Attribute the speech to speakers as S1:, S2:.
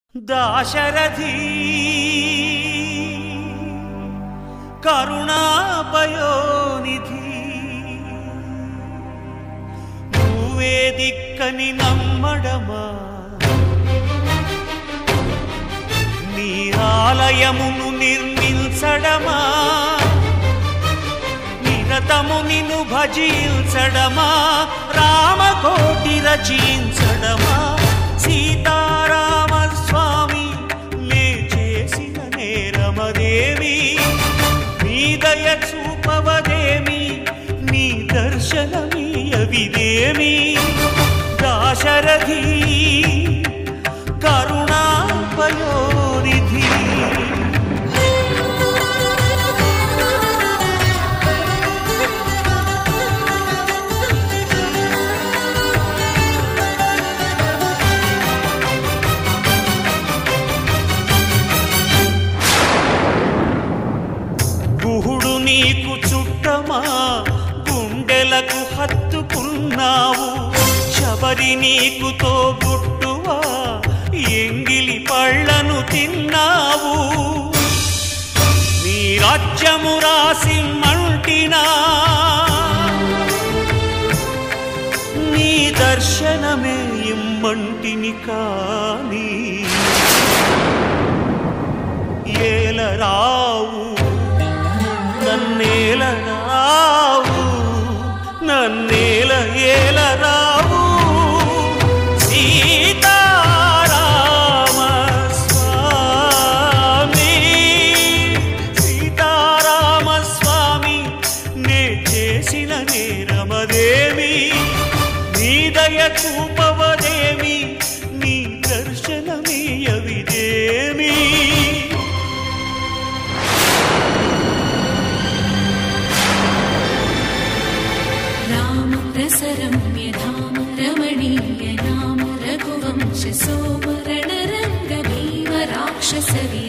S1: దాశరథి కరుణాపయోనిధి నువ్వే దిక్కని నమ్మడమా నీ ఆలయమును నిర్మించడమా నిరతము నిన్ను భజించడమా రామకోటి రచించడమా సీతారామ స్వామి నే చేసిన నేరమదేమి నీ దయ చూపవదేమి నీ దర్శనమీయవిదేమి దాశరథి కరుణాపయోనిధి గుహుడు నీకు చుట్టమా గుండెలకు హత్తుకున్నావు శబరి నీకు తోబుట్టువా ఎంగిలి పళ్ళను తిన్నావు నీ రాజ్యము రాసి మంటినా నీ దర్శనమే ఇమ్మంటిని కానీ ఏలరావు నన్నేలరావు నన్నేల ఏలరావు సీతారామ స్వామి సీతారామ స్వామి నే చేసిన నేరమదేమి నీ దయ చూపవదేమి నీ దర్శనమీయవిదేమి
S2: राम रसरम्य धाम रमणीय नाम रघुवंश सोमरणरङ्ग भीम राक्षसवीर